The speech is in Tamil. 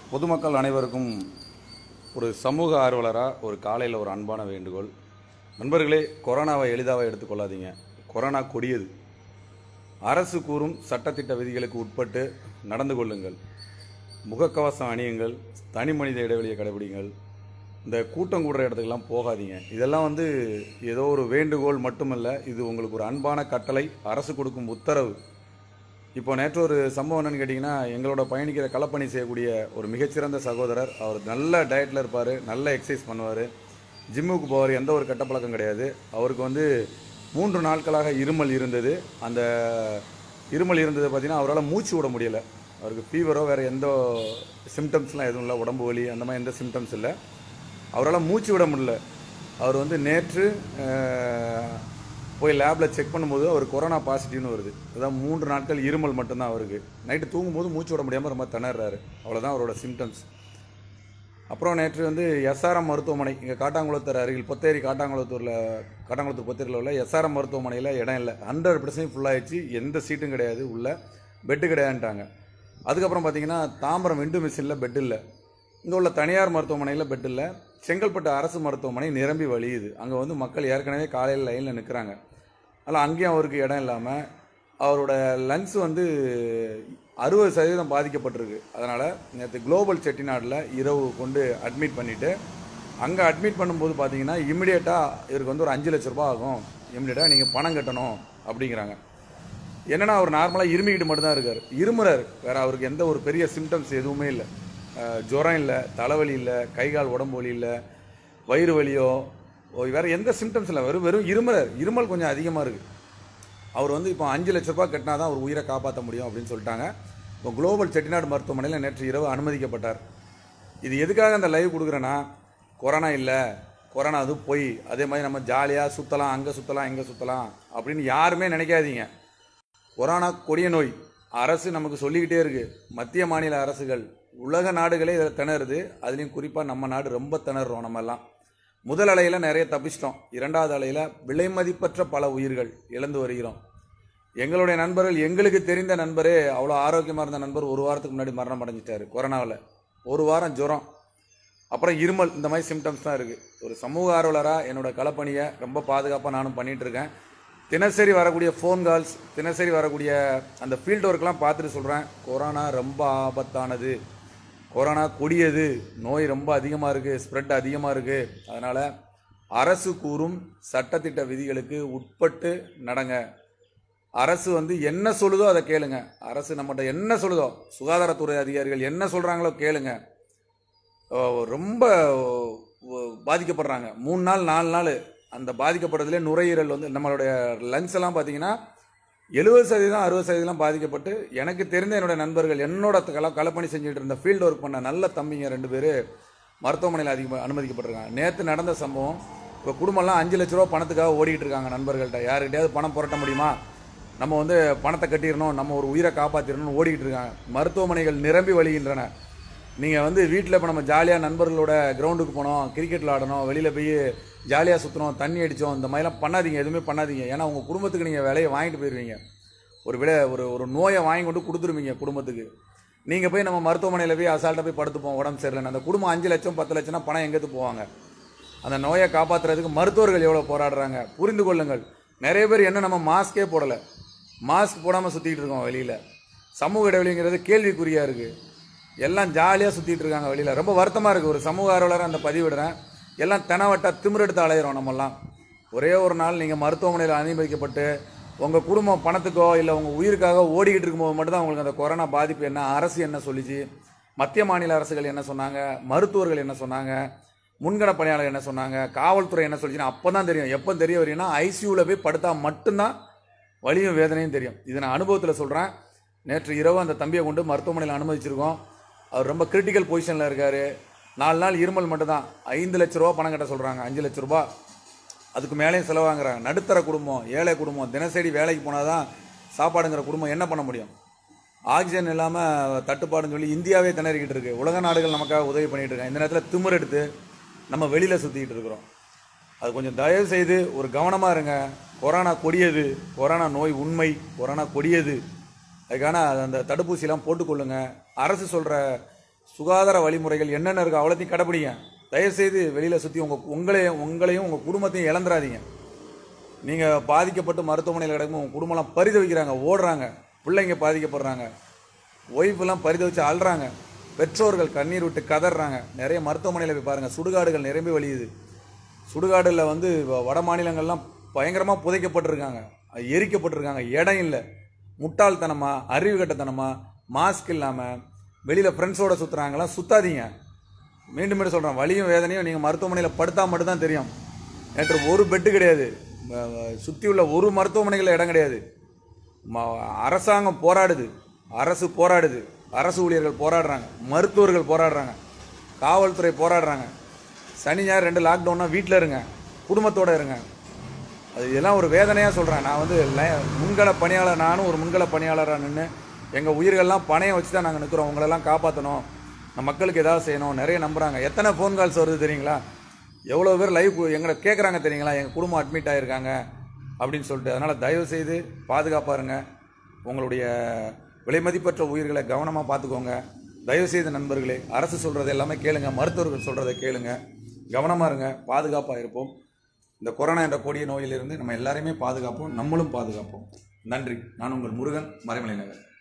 பொதுமக்கள் அனைவருக்கும் ஒரு சமூக ஆர்வலராக ஒரு காலையில் ஒரு அன்பான வேண்டுகோள் நண்பர்களே கொரோனாவை எளிதாக எடுத்துக்கொள்ளாதீங்க கொரோனா கொடியது அரசு கூறும் சட்டத்திட்ட விதிகளுக்கு உட்பட்டு நடந்து கொள்ளுங்கள் முகக்கவசம் அணியுங்கள் தனி மனித இடைவெளியை கடைபிடிங்கள் இந்த கூட்டம் கூடுற இடத்துக்கெல்லாம் போகாதீங்க இதெல்லாம் வந்து ஏதோ ஒரு வேண்டுகோள் மட்டுமல்ல இது உங்களுக்கு ஒரு அன்பான கட்டளை அரசு கொடுக்கும் உத்தரவு இப்போ நேற்று ஒரு சம்பவம் என்னன்னு கேட்டிங்கன்னா எங்களோட பயணிக்கிற களப்பணி செய்யக்கூடிய ஒரு மிகச்சிறந்த சகோதரர் அவர் நல்ல டயட்டில் இருப்பார் நல்ல எக்ஸசைஸ் பண்ணுவார் ஜிம்முக்கு போவார் எந்த ஒரு கெட்ட பழக்கம் கிடையாது அவருக்கு வந்து மூன்று நாட்களாக இருமல் இருந்தது அந்த இருமல் இருந்தது பார்த்தீங்கன்னா அவரால் மூச்சு விட முடியலை அவருக்கு ஃபீவரோ வேறு எந்த சிம்டம்ஸ்லாம் எதுவும் இல்லை உடம்பு வலி அந்த மாதிரி எந்த சிம்டம்ஸ் இல்லை அவரால் மூச்சு விட முடியல அவர் வந்து நேற்று அஹ், போய் லேபில் செக் பண்ணும்போது அவர் கொரோனா பாசிட்டிவ்னு வருது அதான் மூன்று நாட்கள் இருமல் மட்டும்தான் அவருக்கு நைட்டு தூங்கும்போது மூச்சு விட முடியாமல் ரொம்ப திணறாரு அவ்வளோதான் அவரோட சிம்டம்ஸ் அப்புறம் நேற்று வந்து எஸ்ஆர்எம் மருத்துவமனை இங்கே காட்டாங்குளத்தூர் அருகில் பொத்தேரி காட்டாங்குளத்தூரில் காட்டாங்குளத்தூர் பொத்தேரியில் உள்ள எஸ்ஆர்எம் மருத்துவமனையில் இடம் இல்லை ஹண்ட்ரட் பர்சன்ட் ஃபுல்லாகிடுச்சு எந்த சீட்டும் கிடையாது உள்ள பெட்டு கிடையாதுன்ட்டாங்க அதுக்கப்புறம் பார்த்தீங்கன்னா தாம்பரம் விண்டு மிஷினில் பெட் இல்லை இங்கே உள்ள தனியார் மருத்துவமனையில் பெட் இல்லை செங்கல்பட்டு அரசு மருத்துவமனை நிரம்பி வழியுது அங்கே வந்து மக்கள் ஏற்கனவே காலையில் லைனில் நிற்கிறாங்க அதனால் அங்கேயும் அவருக்கு இடம் இல்லாமல் அவரோட லங்ஸ் வந்து அறுபது சதவீதம் பாதிக்கப்பட்டிருக்கு அதனால் நேற்று குளோபல் செட்டிநாட்டில் இரவு கொண்டு அட்மிட் பண்ணிவிட்டு அங்கே அட்மிட் பண்ணும்போது பார்த்தீங்கன்னா இமிடியேட்டாக இவருக்கு வந்து ஒரு அஞ்சு லட்ச ரூபாய் ஆகும் இமிடியேட்டாக நீங்கள் பணம் கட்டணும் அப்படிங்கிறாங்க என்னன்னா அவர் நார்மலாக இருமிக்கிட்டு மட்டும்தான் இருக்கார் இருமுறார் வேற அவருக்கு எந்த ஒரு பெரிய சிம்டம்ஸ் எதுவுமே இல்லை அஹ் ஜுரம் இல்லை தலைவலி இல்லை கை கால் உடம்பு வலி இல்லை வயிறு வலியோ ஓ, வேற எந்த சிம்டம்ஸ் இல்லை வெறும் வெறும் இருமுறார் இருமல் கொஞ்சம் அதிகமாக இருக்குது அவர் வந்து இப்போ அஞ்சு லட்ச ரூபாய் கட்டினா தான் அவர் உயிரை காப்பாற்ற முடியும் அப்படின்னு சொல்லிட்டாங்க இப்போ குளோபல் செட்டிநாடு மருத்துவமனையில் நேற்று இரவு அனுமதிக்கப்பட்டார் இது எதுக்காக அந்த லைவ் கொடுக்குறேன்னா கொரோனா இல்லை கொரோனா அது பொய் அதே மாதிரி நம்ம ஜாலியாக சுற்றலாம் அங்கே சுற்றலாம் இங்கே சுற்றலாம் அப்படின்னு யாருமே நினைக்காதீங்க கொரோனா கொடிய நோய் அரசு நமக்கு சொல்லிக்கிட்டே இருக்கு மத்திய மாநில அரசுகள் உலக நாடுகளே இதில் திணறுது அதுலேயும் குறிப்பாக நம்ம நாடு ரொம்ப திணறுறோம் நம்ம எல்லாம் முதல் அலையில் நிறைய தப்பிச்சிட்டோம் இரண்டாவது அலையில் விலை மதிப்பற்ற பல உயிர்கள் இழந்து வருகிறோம் எங்களுடைய நண்பர்கள் எங்களுக்கு தெரிந்த நண்பரே அவ்வளோ ஆரோக்கியமாக இருந்த நண்பர் ஒரு வாரத்துக்கு முன்னாடி மரணம் அடைஞ்சிட்டாரு கொரோனாவில் ஒரு வாரம் ஜுரம் அப்புறம் இருமல் இந்த மாதிரி சிம்டம்ஸ் தான் இருக்குது ஒரு சமூக ஆர்வலராக என்னோட களப்பணியை ரொம்ப பாதுகாப்பாக நானும் பண்ணிட்டு இருக்கேன் தினசரி வரக்கூடிய ஃபோன் கால்ஸ் தினசரி வரக்கூடிய அந்த ஃபீல்டு ஒர்க்லாம் பார்த்துட்டு சொல்கிறேன் கொரோனா ரொம்ப ஆபத்தானது கொரோனா கொடியது நோய் ரொம்ப அதிகமாக இருக்குது ஸ்ப்ரெட் அதிகமாக இருக்குது அதனால் அரசு கூறும் சட்டத்திட்ட விதிகளுக்கு உட்பட்டு நடங்க அரசு வந்து என்ன சொல்லுதோ அதை கேளுங்க அரசு நம்மகிட்ட என்ன சொல்லுதோ சுகாதாரத்துறை அதிகாரிகள் என்ன சொல்கிறாங்களோ கேளுங்க ஓ, ரொம்ப ஓ, பாதிக்கப்படுறாங்க மூணு நாள் நாலு நாள் அந்த பாதிக்கப்படுறதுலே நுரையீரல் வந்து நம்மளுடைய லங்ஸ் எல்லாம் பார்த்தீங்கன்னா எழுபது சதவீதம் அறுபது சதவீதம் பாதிக்கப்பட்டு எனக்கு தெரிந்த என்னோட நண்பர்கள் என்னோட கல களப்பணி செஞ்சுட்டு இருந்த ஃபீல்டு ஒர்க் பண்ண நல்ல தம்பிங்க ரெண்டு பேர் மருத்துவமனையில் அதிகமாக அனுமதிக்கப்பட்டிருக்காங்க நேற்று நடந்த சம்பவம் இப்போ குடும்பம்லாம் அஞ்சு லட்ச ரூபா பணத்துக்காக ஓடிட்டு இருக்காங்க நண்பர்கள்ட்ட யாருக்கிட்டையாவது பணம் புரட்ட முடியுமா நம்ம வந்து பணத்தை கட்டிடணும் நம்ம ஒரு உயிரை காப்பாற்றிடணும்னு ஓடிக்கிட்டு இருக்காங்க மருத்துவமனைகள் நிரம்பி வழிகின்றன நீங்கள் வந்து வீட்டில் இப்போ நம்ம ஜாலியாக நண்பர்களோட கிரவுண்டுக்கு போனோம் கிரிக்கெட் விளாடணும் வெளியில் போய் ஜாலியாக சுற்றணும் தண்ணி அடித்தோம் இந்த மாதிரிலாம் பண்ணாதீங்க எதுவுமே பண்ணாதீங்க ஏன்னா உங்கள் குடும்பத்துக்கு நீங்கள் விலையை வாங்கிட்டு போயிடுவீங்க ஒரு விட ஒரு ஒரு நோயை வாங்கி கொண்டு கொடுத்துருவீங்க குடும்பத்துக்கு நீங்கள் போய் நம்ம மருத்துவமனையில் போய் அசால்ட்டாக போய் படுத்துப்போம் உடம்பு சரியில்லைன்னு அந்த குடும்பம் அஞ்சு லட்சம் பத்து லட்சம்னா பணம் எங்கேருந்து போவாங்க அந்த நோயை காப்பாற்றுறதுக்கு மருத்துவர்கள் எவ்வளோ போராடுறாங்க புரிந்து கொள்ளுங்கள் நிறைய பேர் என்ன நம்ம மாஸ்கே போடலை மாஸ்க் போடாமல் சுற்றிட்டு இருக்கோம் வெளியில் சமூக இடைவெளிங்கிறது கேள்விக்குறியாக இருக்குது எல்லாம் ஜாலியாக சுற்றிட்டு இருக்காங்க வெளியில் ரொம்ப வருத்தமாக இருக்குது ஒரு சமூக ஆர்வலராக அந்த பதிவிடுறேன் எல்லாம் தெனவட்டா திமிரெடுத்து அலையிறோம் நம்மெல்லாம் ஒரே ஒரு நாள் நீங்கள் மருத்துவமனையில் அனுமதிக்கப்பட்டு உங்கள் குடும்பம் பணத்துக்கோ இல்லை உங்கள் உயிருக்காக ஓடிக்கிட்டு இருக்கும்போது மட்டும்தான் உங்களுக்கு அந்த கொரோனா பாதிப்பு என்ன அரசு என்ன சொல்லிச்சு மத்திய மாநில அரசுகள் என்ன சொன்னாங்க மருத்துவர்கள் என்ன சொன்னாங்க முன்கண பணியாளர் என்ன சொன்னாங்க காவல்துறை என்ன சொல்லிச்சுன்னா அப்போ தான் தெரியும் எப்போ தெரிய வரும்னா ஐசியூவில் போய் படுத்தா மட்டும்தான் வலியும் வேதனையும் தெரியும் இது நான் அனுபவத்தில் சொல்கிறேன் நேற்று இரவு அந்த தம்பியை கொண்டு மருத்துவமனையில் அனுமதிச்சிருக்கோம் அவர் ரொம்ப கிரிட்டிக்கல் பொசிஷனில் இருக்கார் நாலு நாள் இருமல் மட்டும்தான் ஐந்து லட்ச ரூபா பணம் கட்ட சொல்கிறாங்க அஞ்சு லட்ச ரூபா அதுக்கு மேலேயும் செலவாங்குறாங்க நடுத்தர குடும்பம் ஏழை குடும்பம் தினசரி வேலைக்கு போனால் தான் சாப்பாடுங்கிற குடும்பம் என்ன பண்ண முடியும் ஆக்சிஜன் இல்லாமல் தட்டுப்பாடுன்னு சொல்லி இந்தியாவே திணறிக்கிட்டு இருக்கு உலக நாடுகள் நமக்காக உதவி பண்ணிட்டு இருக்காங்க இந்த நேரத்தில் திமிர் எடுத்து நம்ம வெளியில் சுற்றிக்கிட்டு இருக்கிறோம் அது கொஞ்சம் தயவு செய்து ஒரு கவனமாக இருங்க கொரோனா கொடியது கொரோனா நோய் உண்மை கொரோனா கொடியது அதுக்கான அந்த தடுப்பூசிலாம் போட்டுக்கொள்ளுங்க அரசு சொல்கிற சுகாதார வழிமுறைகள் என்னென்ன இருக்கோ அவ்வளோத்தையும் கடைப்பிடிங்க தயவுசெய்து வெளியில் சுற்றி உங்கள் உங்களையும் உங்களையும் உங்கள் குடும்பத்தையும் இழந்துடாதீங்க நீங்கள் பாதிக்கப்பட்டு மருத்துவமனையில் கிடக்கும் உங்கள் குடும்பம்லாம் பரிதவிக்கிறாங்க ஓடுறாங்க பிள்ளைங்க பாதிக்கப்படுறாங்க ஒய்ஃபெல்லாம் பரிதவிச்சு அழுறாங்க பெற்றோர்கள் கண்ணீர் விட்டு கதறாங்க நிறைய மருத்துவமனையில் போய் பாருங்கள் சுடுகாடுகள் நிரம்பி வழியுது சுடுகாடுல வந்து வ- வட மாநிலங்கள்லாம் பயங்கரமாக புதைக்கப்பட்டிருக்காங்க எரிக்கப்பட்டிருக்காங்க இடம் இல்லை முட்டாள்தனமா அறிவு கட்டத்தனமா மாஸ்க் இல்லாமல் வெளியில் ஃப்ரெண்ட்ஸோட சுற்றுறாங்களாம் சுத்தாதீங்க மீண்டும் மீண்டும் சொல்கிறேன் வலியும் வேதனையும் நீங்கள் மருத்துவமனையில் படுத்தா மட்டும்தான் தெரியும் நேற்று ஒரு பெட்டு கிடையாது சுற்றி உள்ள ஒரு மருத்துவமனைகளில் இடம் கிடையாது ம- அரசாங்கம் போராடுது அரசு போராடுது அரசு ஊழியர்கள் போராடுறாங்க மருத்துவர்கள் போராடுறாங்க காவல்துறை போராடுறாங்க சனி ஞாயிறு ரெண்டு லாக்டவுன்னா வீட்டில் இருங்க குடும்பத்தோட இருங்க அது இதெல்லாம் ஒரு வேதனையாக சொல்கிறேன் நான் வந்து ல- முன்கள பணியாளர் நானும் ஒரு முன்கள பணியாளராக நின்று எங்கள் உயிர்கள்லாம் பணையம் வச்சு தான் நாங்கள் நிற்கிறோம் உங்களெல்லாம் காப்பாற்றணும் நம்ம மக்களுக்கு ஏதாவது செய்யணும் நிறைய நம்புகிறாங்க எத்தனை ஃபோன் கால்ஸ் வருது தெரியுங்களா எவ்வளோ பேர் லைவ் எங்களை கேட்குறாங்க தெரியுங்களா எங்கள் குடும்பம் அட்மிட் ஆகிருக்காங்க அப்படின்னு சொல்லிட்டு அதனால் தயவு செய்து பாதுகாப்பாக இருங்க உங்களுடைய விலைமதிப்பற்ற உயிர்களை கவனமாக பார்த்துக்கோங்க தயவு செய்து நண்பர்களே அரசு சொல்கிறது எல்லாமே கேளுங்க மருத்துவர்கள் சொல்கிறத கேளுங்க கவனமாக இருங்க பாதுகாப்பாக இருப்போம் இந்த கொரோனா என்ற கொடிய நோயிலிருந்து நம்ம எல்லாரையுமே பாதுகாப்போம் நம்மளும் பாதுகாப்போம் நன்றி நான் உங்கள் முருகன் மறைமலை நகர்